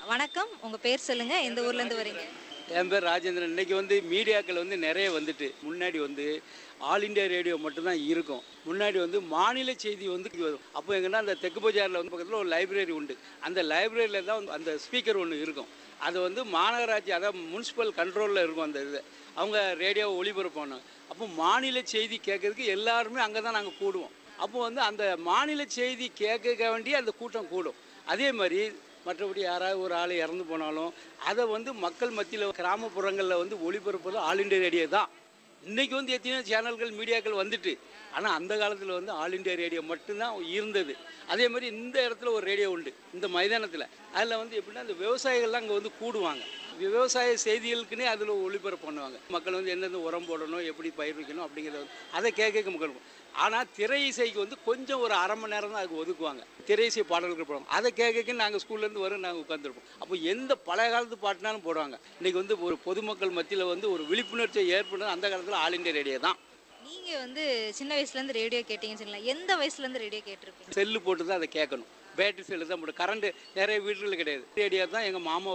வணக்கம் உங்க பேர் சொல்லுங்க எந்த ஊர்ல இருந்து வரீங்க என் பேர் ராஜேந்திரன் இன்னைக்கு வந்து மீடியாக்கள் வந்து நிறைய வந்துட்டு முன்னாடி வந்து ஆல் இந்தியா ரேடியோ மட்டும்தான் இருக்கும் முன்னாடி வந்து மாநில செய்தி வந்து வரும் அப்போ எங்கன்னா அந்த தெற்கு பஜாரில் வந்து பக்கத்தில் ஒரு லைப்ரரி உண்டு அந்த லைப்ரரியில் தான் வந்து அந்த ஸ்பீக்கர் ஒன்று இருக்கும் அது வந்து மாநகராட்சி அதாவது முனிசிபல் கண்ட்ரோலில் இருக்கும் அந்த இது அவங்க ரேடியோவை ஒளிபரப்பாங்க அப்போ மாநில செய்தி கேட்கறதுக்கு எல்லாருமே அங்கே தான் நாங்கள் கூடுவோம் அப்போ வந்து அந்த மாநில செய்தி கேட்க வேண்டிய அந்த கூட்டம் கூடும் அதே மாதிரி மற்றபடி யாராவது ஒரு ஆள் இறந்து போனாலும் அதை வந்து மக்கள் மத்தியில் கிராமப்புறங்களில் வந்து ஒளிபரப்புறது ஆல் இண்டியா ரேடியோ தான் இன்றைக்கி வந்து எத்தனையோ சேனல்கள் மீடியாக்கள் வந்துட்டு ஆனால் அந்த காலத்தில் வந்து ஆல் இண்டியா ரேடியோ மட்டும்தான் இருந்தது அதே மாதிரி இந்த இடத்துல ஒரு ரேடியோ உண்டு இந்த மைதானத்தில் அதில் வந்து எப்படின்னா இந்த விவசாயிகள்லாம் அங்கே வந்து கூடுவாங்க விவசாய செய்திகளுக்குன்னே அதில் ஒளிபரப்பு பண்ணுவாங்க மக்கள் வந்து எந்தெந்த உரம் போடணும் எப்படி பயிர் வைக்கணும் அப்படிங்கிறத வந்து அதை கேட்க மக்கள் ஆனால் திரை இசைக்கு வந்து கொஞ்சம் ஒரு அரை மணி நேரம் தான் அதுக்கு ஒதுக்குவாங்க திரை இசை பாடல்கள் போடுவாங்க அதை கேட்க நாங்கள் ஸ்கூல்லேருந்து வரும் நாங்கள் உட்காந்துருப்போம் அப்போ எந்த பழைய காலத்து பாட்டுனாலும் போடுவாங்க இன்றைக்கி வந்து ஒரு பொதுமக்கள் மத்தியில் வந்து ஒரு விழிப்புணர்ச்சியை ஏற்படுறது அந்த காலத்தில் ஆல் இண்டியா ரேடியோ தான் நீங்க வந்து சின்ன வயசுல இருந்து ரேடியோ கேட்டீங்கன்னு சொல்லலாம் எந்த வயசுல இருந்து ரேடியோ கேட்டிருப்பீங்க செல்லு போட்டு தான் அதை கேட்கணும் பேட்டரி செல்லு தான் போட்டு கரண்ட் நிறைய வீடுகளில் கிடையாது ரேடியோ தான் எங்கள் மாமா